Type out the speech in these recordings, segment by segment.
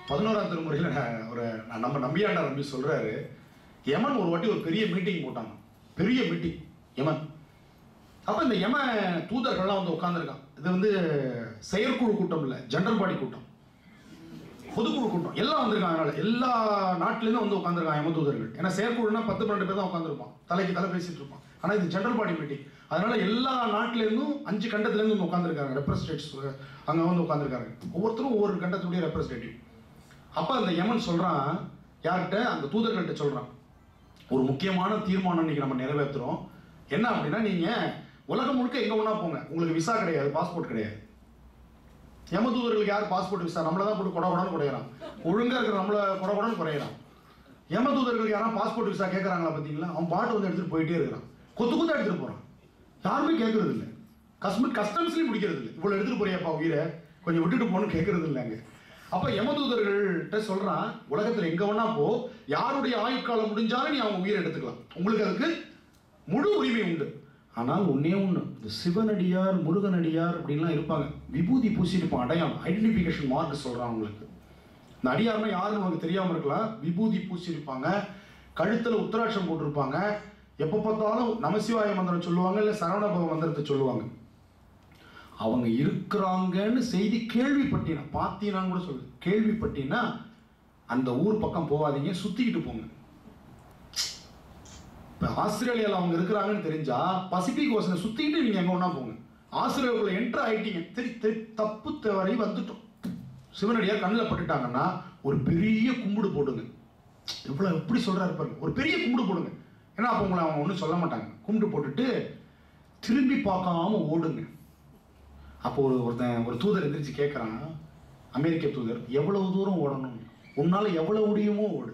பதினோராம் திருமுறையில் நான் ஒரு நான் நம்ம நம்பியாண்டா நம்பி சொல்றாரு யமன் ஒரு வாட்டி ஒரு பெரிய மீட்டிங் போட்டாங்க பெரிய மீட்டிங் யமன் அப்ப இந்த யம தூதர்கள்லாம் வந்து உட்காந்துருக்கான் இது வந்து செயற்குழு கூட்டம் இல்லை ஜெனரல் பாடி கூட்டம் பொதுக்குழு கூட்டம் எல்லாம் வந்திருக்காங்க அதனால எல்லா நாட்டிலேருந்து வந்து உட்காந்துருக்காங்க யம தூதர்கள் ஏன்னா செயற்குழுனா பத்து பன்னெண்டு பேர் தான் உட்காந்துருப்பான் தலைக்கு தலை பேசிட்டு இருப்பான் ஆனா இது ஜெனரல் பாடி மீட்டிங் அதனால எல்லா நாட்டிலேருந்தும் அஞ்சு கண்டத்துலேருந்து வந்து உட்காந்துருக்காங்க ரெப்ரஸன்டேட்டிவ்ஸ் அங்க வந்து உட்காந்துருக்காங்க ஒவ்வொருத்தரும் ஒவ்வொரு கண்டத்துடைய ரெப்ரஸன்டேட்டிவ் அப்ப அந்த யமன் சொல்றான் யார்கிட்ட அந்த தூதர்கள்ட்ட சொல்றான் ஒரு முக்கியமான தீர்மானம் இன்னைக்கு நம்ம நிறைவேற்றுறோம் என்ன அப்படின்னா நீங்க உலகம் முழுக்க எங்க வேணா போங்க உங்களுக்கு விசா கிடையாது பாஸ்போர்ட் கிடையாது யமதூதர்களுக்கு யார் பாஸ்போர்ட் விசா நம்மள தான் போட்டு கொடகுடன்னு குறையிறான் ஒழுங்கா இருக்கிற நம்மள கொடகுடன்னு குறையிறான் யமதூதர்களுக்கு யாரும் பாஸ்போர்ட் விசா கேட்கறாங்களா பாத்தீங்களா அவன் பாட்டு வந்து எடுத்துட்டு போயிட்டே இருக்கிறான் கொத்து கொத்தா எடுத்துட்டு போறான் யாருமே கேட்கறது இல்லை கஸ்டமர் கஸ்டம்ஸ்லயும் முடிக்கிறது இல்லை இவ்வளவு எடுத்துட்டு போறியாப்பா உயிரை கொஞ்சம் விட்டுட்டு போன்னு கேட்கறது இல்லைங்க அப்ப யமதூதர்கள்ட்ட சொல்றான் உலகத்துல எங்க வேணா போ யாருடைய ஆயுட்காலம் முடிஞ்சாலும் நீ அவங்க உயிரை எடுத்துக்கலாம் உங்களுக்கு அதுக்கு முழு உரிமை உண்டு ஆனால் ஒண்ணே ஒண்ணு இந்த சிவனடியார் முருகனடியார் அப்படின்லாம் இருப்பாங்க விபூதி பூசியிருப்பான் அடையாளம் ஐடென்டிஃபிகேஷன் மார்க் சொல்றான் அவங்களுக்கு இந்த அடியார்னா யாருன்னு உனக்கு தெரியாம இருக்கலாம் விபூதி பூசியிருப்பாங்க கழுத்துல உத்தராட்சம் போட்டிருப்பாங்க எப்ப பார்த்தாலும் நமசிவாய மந்திரம் சொல்லுவாங்க இல்ல சரவணபவ மந்திரத்தை சொல்லுவாங்க அவங்க இருக்கிறாங்கன்னு செய்தி கேள்விப்பட்டினா பார்த்தீனான்னு கூட சொல்லு கேள்விப்பட்டினா அந்த ஊர் பக்கம் போகாதீங்க சுத்திக்கிட்டு போங்க இப்ப ஆஸ்திரேலியால அவங்க இருக்கிறாங்கன்னு தெரிஞ்சா பசிபிக் ஓசனை சுத்திக்கிட்டு நீங்க எங்க வேணா போங்க ஆஸ்திரேலியாவுக்குள்ள என்டர் ஆயிட்டீங்க சரி தெ- தப்பு தவறி வந்துட்டோம் சிவனடியார் கண்ணில் பட்டுட்டாங்கன்னா ஒரு பெரிய கும்பிடு போடுங்க எவ்வளவு எப்படி சொல்றாரு பாருங்க ஒரு பெரிய கும்பிடு போடுங்க ஏன்னா அப்போ உங்களை அவங்க ஒன்றும் சொல்ல மாட்டாங்க கும்பிடு போட்டுட்டு திரும்பி பார்க்காம ஓடுங்க அப்போ ஒரு ஒருத்தன் ஒரு தூதர் எந்திரிச்சு கேட்குறான் அமெரிக்க தூதர் எவ்வளவு தூரம் ஓடணும் உன்னால எவ்வளவு முடியுமோ ஓடு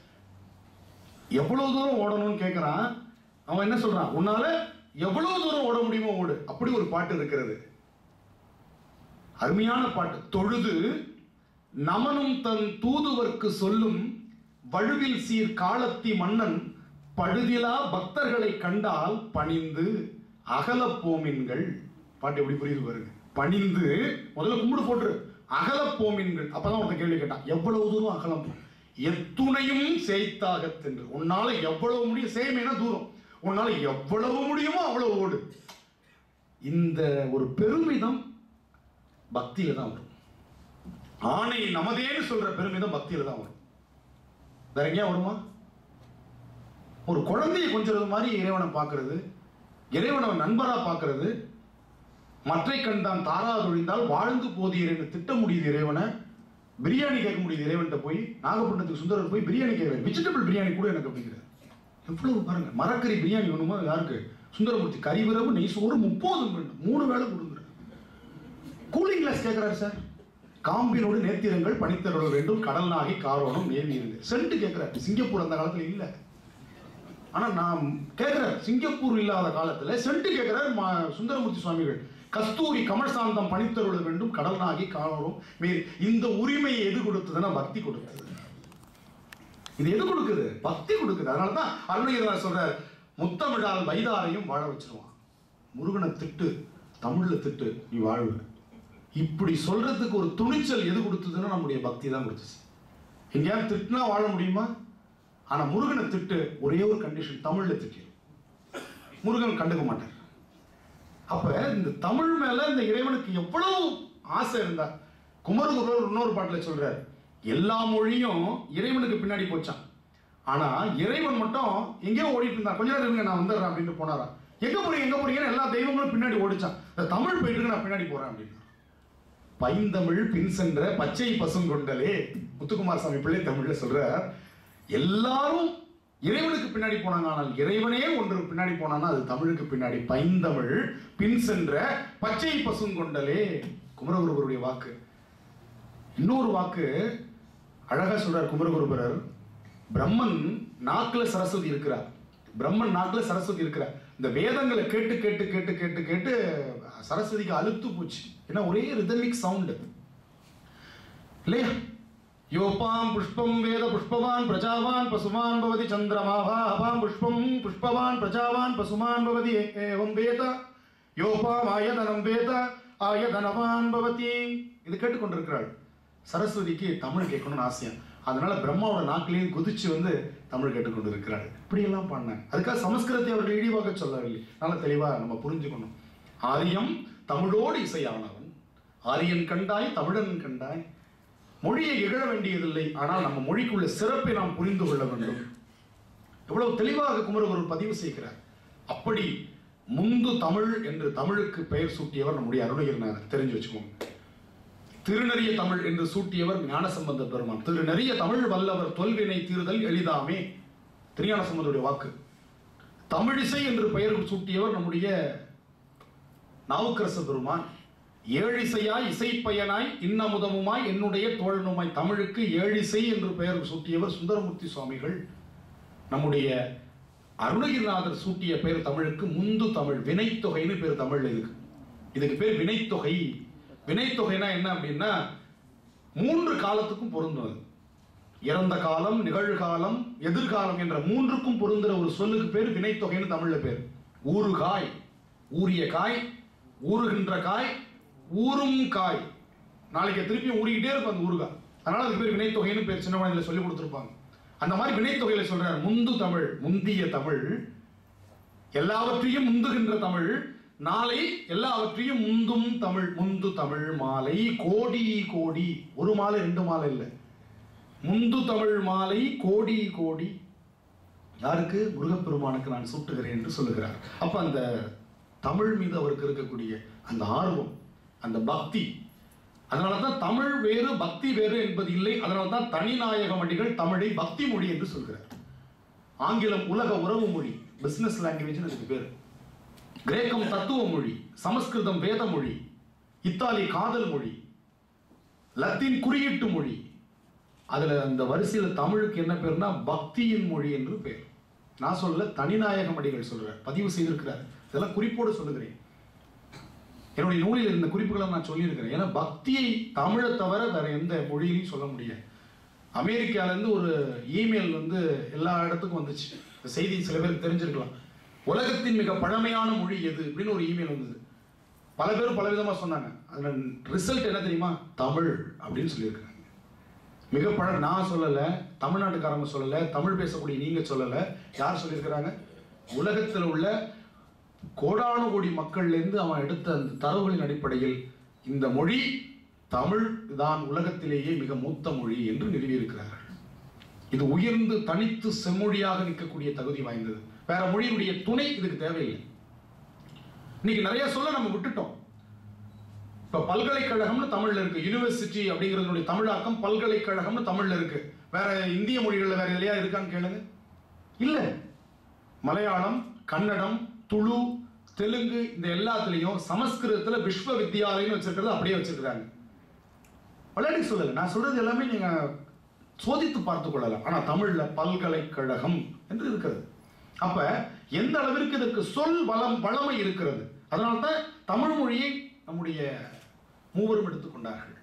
எவ்வளவு தூரம் ஓடணும்னு கேட்குறான் அவன் என்ன சொல்றான் உன்னால எவ்வளவு தூரம் ஓட முடியுமோ ஓடு அப்படி ஒரு பாட்டு இருக்கிறது அருமையான பாட்டு தொழுது நமனும் தன் தூதுவர்க்கு சொல்லும் வழுவில் சீர் காலத்தி மன்னன் பழுதிலா பக்தர்களை கண்டால் பணிந்து அகலப்போமின்கள் பாட்டு எப்படி புரியுது பாருங்க பணிந்து முதல்ல கும்பிடு போட்டுரு அகலப்போமின்கள் அப்பதான் உனக்கு கேள்வி கேட்டான் எவ்வளவு தூரம் அகலம் போ? எத்துணையும் செய்தாக தின்று உன்னால எவ்வளவு முடியும் சேமைனா தூரம் உன்னால எவ்வளவு முடியுமோ அவ்வளவு ஓடு இந்த ஒரு பெருமிதம் பக்தியில தான் வரும் ஆணை நமதேன்னு சொல்ற பெருமிதம் பக்தியில தான் வரும் வேற எங்கேயா வருமா ஒரு குழந்தையை கொஞ்சம் மாதிரி இறைவனை பார்க்கிறது இறைவனை அவன் நண்பரா பார்க்கிறது மற்றை கண்டான் தாராதொழிந்தால் வாழ்ந்து போதீர் என்று திட்ட முடியுது இறைவனை பிரியாணி கேட்க முடியுது இறைவன்கிட்ட போய் நாகப்பட்டினத்துக்கு சுந்தரர் போய் பிரியாணி கேட்கிறார் வெஜிடபிள் பிரியாணி கூட எனக்கு அப்படிங்கிறார் எவ்வளவு பாருங்க மரக்கறி பிரியாணி வேணுமா யாருக்கு சுந்தரமூர்த்தி கறி விரவு நெய் சோறு முப்போதும் வேண்டும் மூணு வேளை கொடுங்குறாரு கூலிங் கிளாஸ் கேட்கிறாரு சார் காம்பினோடு நேர்த்திரங்கள் பனித்தருள வேண்டும் கடல் நாகி காரோணம் நேவி இருந்து சென்ட் கேட்கிறாரு சிங்கப்பூர் அந்த காலத்துல இல்ல ஆனா நான் கேட்கிறேன் சிங்கப்பூர் இல்லாத காலத்துல சென்ட் கேட்கிறார் மா- சுந்தரமூர்த்தி சுவாமிகள் கஸ்தூரி கமல்சாந்தம் பனித்தருள வேண்டும் கடல் நாகி காரோணம் மீறி இந்த உரிமையை எது கொடுத்ததுன்னா பக்தி கொடுத்தது இது எது கொடுக்குது பக்தி கொடுக்குது அதனால தான் அருணகிரிநாதர் சொல்றார் முத்தமிழால் வைதாரையும் வாழ வச்சிருவான் முருகனை திட்டு தமிழ்ல திட்டு நீ வாழ்வு இப்படி சொல்றதுக்கு ஒரு துணிச்சல் எது கொடுத்ததுன்னா நம்முடைய பக்தி தான் கொடுத்துச்சு எங்கேயாவது திட்டுனா வாழ முடியுமா ஆனா முருகனை திட்டு ஒரே ஒரு கண்டிஷன் தமிழ்ல திட்டிடும் முருகன் கண்டுக்க மாட்டார் அப்ப இந்த தமிழ் மேல இந்த இறைவனுக்கு எவ்வளவு ஆசை இருந்தா குமரகுருவர் இன்னொரு பாட்டுல சொல்றாரு எல்லா மொழியும் இறைவனுக்கு பின்னாடி போச்சான் ஆனா இறைவன் மட்டும் எங்கேயோ ஓடிட்டு இருந்தான் கொஞ்ச நேரம் இருங்க நான் வந்துடுறேன் அப்படின்னு போனாராம் எங்க போறீங்க எங்க போறீங்கன்னு எல்லா தெய்வங்களும் பின்னாடி ஓடிச்சான் இந்த தமிழ் போயிட்டு இருக்கு, நான் பின்னாடி போறேன் அப்படின்னு பைந்தமிழ் பின் சென்ற பச்சை பசுங்கொண்டலே முத்துக்குமார் சாமி பிள்ளை தமிழ்ல சொல்றார் எல்லாரும் இறைவனுக்கு பின்னாடி போனாங்க ஆனால் இறைவனே ஒன்று பின்னாடி போனான்னா அது தமிழுக்கு பின்னாடி பைந்தமிழ் பின் சென்ற பச்சை பசுங்கொண்டலே குமரகுருபருடைய வாக்கு இன்னொரு வாக்கு அழகா சொல்றார் குமரகுருபரர் பிரம்மன் நாக்குல சரஸ்வதி இருக்கிறார் பிரம்மன் நாக்குல சரஸ்வதி இருக்கிறார் இந்த வேதங்களை கேட்டு கேட்டு கேட்டு கேட்டு கேட்டு சரஸ்வதிக்கு அழுத்து போச்சு ஏன்னா ஒரே ரிதமிக் சவுண்டு இல்லையா யோபாம் புஷ்பம் வேத புஷ்பவான் பிரஜாவான் பசுமான் பவதி சந்திரமாவா அபாம் புஷ்பம் புஷ்பவான் பிரஜாவான் பசுமான் பவதி ஏ- ஏவம் வேத யோபாம் ஆயதனம் வேத ஆயதனவான் பவதி இது கேட்டுக்கொண்டிருக்கிறாள் சரஸ்வதிக்கு தமிழ் கேட்கணும்னு ஆசையா அதனால பிரம்மாவோட நாக்கிலேயும் குதிச்சு வந்து தமிழ் கேட்டுக்கொண்டு இருக்கிறார் இப்படியெல்லாம் பண்ணாங்க அதுக்காக சமஸ்கிருதத்தை அவர்கள் இழிவாக சொல்லவில்லை நல்ல தெளிவா நம்ம புரிஞ்சுக்கணும் ஆரியம் தமிழோடு இசையானவன் ஆரியன் கண்டாய் தமிழன் கண்டாய் மொழியை இகழ வேண்டியதில்லை ஆனால் நம்ம மொழிக்குள்ள சிறப்பை நாம் புரிந்து கொள்ள வேண்டும் எவ்வளவு தெளிவாக குமரகுரு பதிவு செய்கிறார் அப்படி முந்து தமிழ் என்று தமிழுக்கு பெயர் சூட்டியவர் நம்முடைய அருணகிரிநாதர் தெரிஞ்சு வச்சுக்கோங்க திருநெறிய தமிழ் என்று சூட்டியவர் ஞானசம்பந்த பெருமான் திருநெறிய தமிழ் வல்லவர் தொல்வினை தீர்தல் எளிதாமே திருஞான சம்பந்தருடைய வாக்கு தமிழிசை என்று பெயர் சூட்டியவர் நம்முடைய நாவுக்கரசு பெருமான் ஏழிசையாய் இசைப்பயனாய் இன்னமுதமுமாய் என்னுடைய தோழனுமாய் தமிழுக்கு ஏழிசை என்று பெயர் சூட்டியவர் சுந்தரமூர்த்தி சுவாமிகள் நம்முடைய அருணகிரிநாதர் சூட்டிய பெயர் தமிழுக்கு முந்து தமிழ் வினைத்தொகைன்னு பேர் தமிழ் இதுக்கு இதுக்கு பேர் வினைத்தொகை வினைத்தொகைனா என்ன அப்படின்னா மூன்று காலத்துக்கும் பொருந்தும் அது இறந்த காலம் நிகழ்காலம் எதிர்காலம் என்ற மூன்றுக்கும் பொருந்துற ஒரு சொல்லுக்கு பேர் வினைத்தொகைன்னு தமிழ்ல பேர் ஊறுகாய் ஊறிய காய் ஊறுகின்ற காய் ஊறும் காய் நாளைக்கு திருப்பியும் ஊறிக்கிட்டே இருக்கும் அந்த ஊறுகாய் அதனால அதுக்கு பேர் வினைத்தொகைன்னு பேர் சின்ன வயதில் சொல்லி கொடுத்துருப்பாங்க அந்த மாதிரி வினைத்தொகையில சொல்றார் முந்து தமிழ் முந்திய தமிழ் எல்லாவற்றையும் முந்துகின்ற தமிழ் நாளை எல்லாவற்றையும் முந்தும் தமிழ் முந்து தமிழ் மாலை கோடி கோடி ஒரு மாலை ரெண்டு மாலை இல்லை முந்து தமிழ் மாலை கோடி கோடி யாருக்கு முருகப்பெருமானுக்கு நான் சூட்டுகிறேன் என்று சொல்லுகிறார் அப்ப அந்த தமிழ் மீது அவருக்கு இருக்கக்கூடிய அந்த ஆர்வம் அந்த பக்தி அதனால தான் தமிழ் வேறு பக்தி வேறு என்பது இல்லை அதனால தான் தனிநாயக அடிகள் தமிழை பக்தி மொழி என்று சொல்கிறார் ஆங்கிலம் உலக உறவு மொழி பிசினஸ் லாங்குவேஜ் அதுக்கு பேர் கிரேக்கம் தத்துவ மொழி சமஸ்கிருதம் வேத மொழி இத்தாலி காதல் மொழி லத்தீன் குறியீட்டு மொழி அதுல அந்த வரிசையில தமிழுக்கு என்ன பேர்னா பக்தியின் மொழி என்று பேர் நான் சொல்ல தனிநாயகம் அடிகள் சொல்றார் பதிவு செய்திருக்கிறார் இதெல்லாம் குறிப்போடு சொல்லுகிறேன் என்னுடைய நூலில் இருந்த குறிப்புகளை நான் சொல்லியிருக்கிறேன் ஏன்னா பக்தியை தமிழை தவிர வேற எந்த மொழியிலையும் சொல்ல முடியாது அமெரிக்கால இருந்து ஒரு இமெயில் வந்து எல்லா இடத்துக்கும் வந்துச்சு இந்த செய்தி சில பேருக்கு தெரிஞ்சிருக்கலாம் உலகத்தின் மிக பழமையான மொழி எது அப்படின்னு ஒரு இமெயில் வந்தது பல பேரும் பல விதமா சொன்னாங்க அதுல ரிசல்ட் என்ன தெரியுமா தமிழ் அப்படின்னு சொல்லியிருக்காங்க மிக பழ நான் சொல்லல தமிழ்நாட்டுக்காரங்க சொல்லல தமிழ் பேசக்கூடிய நீங்க சொல்லல யார் சொல்லியிருக்கிறாங்க உலகத்தில் உள்ள கோடானு கோடி மக்கள்ல இருந்து அவன் எடுத்த அந்த தரவுகளின் அடிப்படையில் இந்த மொழி தமிழ் தான் உலகத்திலேயே மிக மூத்த மொழி என்று நிறுவியிருக்கிறார்கள் இது உயர்ந்து தனித்து செம்மொழியாக நிற்கக்கூடிய தகுதி வாய்ந்தது வேற மொழியினுடைய துணை இதுக்கு தேவையில்லை இன்னைக்கு நிறைய சொல்ல நம்ம விட்டுட்டோம் இப்ப பல்கலைக்கழகம்னு தமிழ்ல இருக்கு யூனிவர்சிட்டி அப்படிங்கிறதுடைய தமிழாக்கம் பல்கலைக்கழகம்னு தமிழ்ல இருக்கு வேற இந்திய மொழிகள்ல வேற எதையா இருக்கான்னு கேளுங்க இல்ல மலையாளம் கன்னடம் துளு தெலுங்கு இந்த எல்லாத்துலயும் சமஸ்கிருதத்துல விஸ்வ வித்யாலயம் வச்சிருக்கிறது அப்படியே வச்சிருக்கிறாங்க விளையாடி சொல்லல நான் சொல்றது எல்லாமே நீங்க சோதித்து பார்த்து கொள்ளலாம் ஆனா தமிழ்ல பல்கலைக்கழகம் என்று இருக்கிறது அப்ப எந்த அளவிற்கு இதற்கு சொல் வளம் வளமை இருக்கிறது அதனால தான் தமிழ் மொழியை நம்முடைய மூவரும் எடுத்துக்கொண்டார்கள்